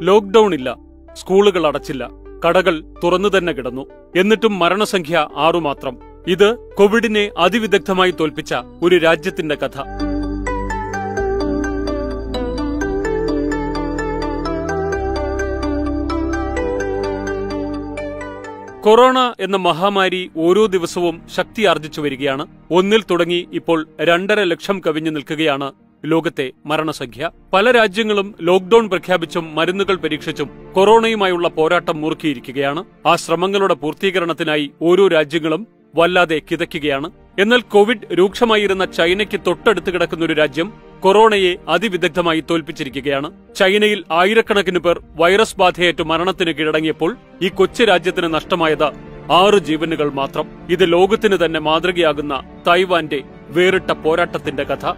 lockdown ഇല്ല സ്കൂളുകൾ അടച്ചില്ല കടകൾ തുറന്നു തന്നെ കിടന്നു എന്നിട്ടും മരണസംഖ്യ ആറുമാത്രം ഇത് കോവിഡിനെ അതിവിദഗ്ധമായി തോൽപ്പിച്ച ഒരു രാജ്യത്തിന്റെ കഥ കൊറോണ എന്ന മഹാമാരി ഓരോ ദിവസവും ശക്തി ആർജിച്ചു വരികയാണ് ഒന്നിൽ തുടങ്ങി ഇപ്പോൾ രണ്ടര ലക്ഷം കവിഞ്ഞു നിൽക്കുകയാണ് ലോകത്തെ മരണസംഖ്യ പല രാജ്യങ്ങളും ലോക്ഡൌൺ പ്രഖ്യാപിച്ചും മരുന്നുകൾ പരീക്ഷിച്ചും കൊറോണയുമായുള്ള പോരാട്ടം മുറുക്കിയിരിക്കുകയാണ് ആ ശ്രമങ്ങളുടെ പൂർത്തീകരണത്തിനായി ഓരോ രാജ്യങ്ങളും വല്ലാതെ കിതയ്ക്കുകയാണ് എന്നാൽ കോവിഡ് രൂക്ഷമായിരുന്ന ചൈനയ്ക്ക് തൊട്ടടുത്ത് കിടക്കുന്ന ഒരു രാജ്യം കൊറോണയെ അതിവിദഗ്ധമായി തോൽപ്പിച്ചിരിക്കുകയാണ് ചൈനയിൽ ആയിരക്കണക്കിന് പേർ വൈറസ് ബാധയേറ്റ് മരണത്തിന് കീഴടങ്ങിയപ്പോൾ ഈ കൊച്ചു രാജ്യത്തിന് നഷ്ടമായത് ആറ് ജീവനുകൾ മാത്രം ഇത് ലോകത്തിന് തന്നെ മാതൃകയാകുന്ന തായ്വാന്റെ വേറിട്ട പോരാട്ടത്തിന്റെ കഥ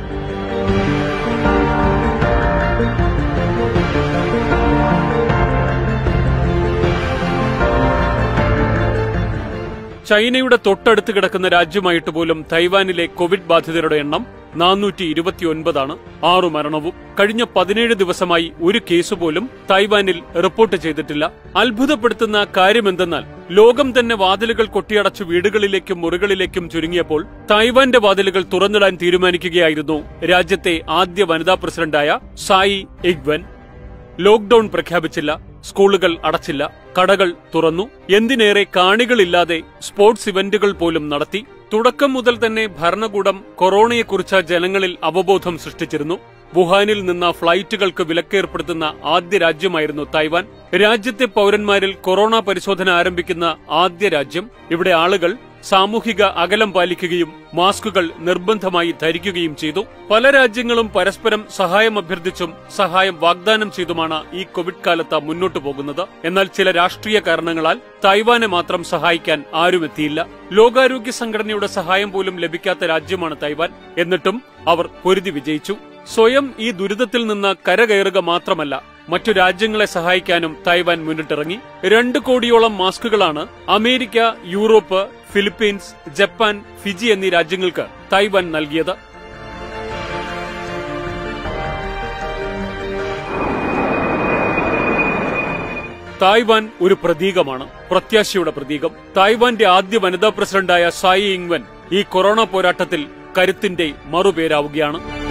ചൈനയുടെ തൊട്ടടുത്ത് കിടക്കുന്ന രാജ്യമായിട്ട് പോലും തൈവാനിലെ കോവിഡ് ബാധിതരുടെ എണ്ണം നാനൂറ്റി ഇരുപത്തിയൊൻപതാണ് ആറു മരണവും കഴിഞ്ഞ പതിനേഴ് ദിവസമായി ഒരു കേസ് പോലും തൈവാനിൽ റിപ്പോർട്ട് ചെയ്തിട്ടില്ല അത്ഭുതപ്പെടുത്തുന്ന കാര്യമെന്തെന്നാൽ ലോകം തന്നെ വാതിലുകൾ കൊട്ടിയടച്ച് വീടുകളിലേക്കും മുറികളിലേക്കും ചുരുങ്ങിയപ്പോൾ തൈവാന്റെ വാതിലുകൾ തുറന്നിടാൻ തീരുമാനിക്കുകയായിരുന്നു രാജ്യത്തെ ആദ്യ വനിതാ പ്രസിഡന്റായ സായി ഇഗ്വൻ ലോക്ഡൌൺ പ്രഖ്യാപിച്ചില്ല സ്കൂളുകൾ അടച്ചില്ല കടകൾ തുറന്നു എന്തിനേറെ കാണികളില്ലാതെ സ്പോർട്സ് ഇവന്റുകൾ പോലും നടത്തി തുടക്കം മുതൽ തന്നെ ഭരണകൂടം കൊറോണയെക്കുറിച്ച് ജനങ്ങളിൽ അവബോധം സൃഷ്ടിച്ചിരുന്നു വുഹാനിൽ നിന്ന് ഫ്ലൈറ്റുകൾക്ക് വിലക്കേർപ്പെടുത്തുന്ന ആദ്യ രാജ്യമായിരുന്നു തായ്വാൻ രാജ്യത്തെ പൌരന്മാരിൽ കൊറോണ പരിശോധന ആരംഭിക്കുന്ന ആദ്യ രാജ്യം ഇവിടെ ആളുകൾ സാമൂഹിക അകലം പാലിക്കുകയും മാസ്കുകൾ നിർബന്ധമായി ധരിക്കുകയും ചെയ്തു പല രാജ്യങ്ങളും പരസ്പരം സഹായം അഭ്യർത്ഥിച്ചും സഹായം വാഗ്ദാനം ചെയ്തുമാണ് ഈ കോവിഡ് കാലത്ത് മുന്നോട്ടു പോകുന്നത് എന്നാൽ ചില രാഷ്ട്രീയ കാരണങ്ങളാൽ തായ്വാനെ മാത്രം സഹായിക്കാൻ ആരുമെത്തിയില്ല ലോകാരോഗ്യ സംഘടനയുടെ സഹായം പോലും ലഭിക്കാത്ത രാജ്യമാണ് തായ്വാൻ എന്നിട്ടും അവർ പൊരുതി വിജയിച്ചു സ്വയം ഈ ദുരിതത്തിൽ നിന്ന് കരകയറുക മാത്രമല്ല മറ്റു രാജ്യങ്ങളെ സഹായിക്കാനും തായ്വാൻ മുന്നിട്ടിറങ്ങി രണ്ട് കോടിയോളം മാസ്കുകളാണ് America Europe Philippines Japan Fiji എന്നീ രാജ്യങ്ങൾക്ക് തായ്വാൻ നൽകിയത് തായ്വാൻ ഒരു പ്രതീകമാണ് പ്രത്യാശയുടെ പ്രതീകം തായ്വാന്റെ ആദ്യ വനിതാ പ്രസിഡന്റായ സായി ഇങ്വൻ ഈ കൊറോണ പോരാട്ടത്തിൽ കരുത്തിന്റെ മറുപേരാവുകയാണ്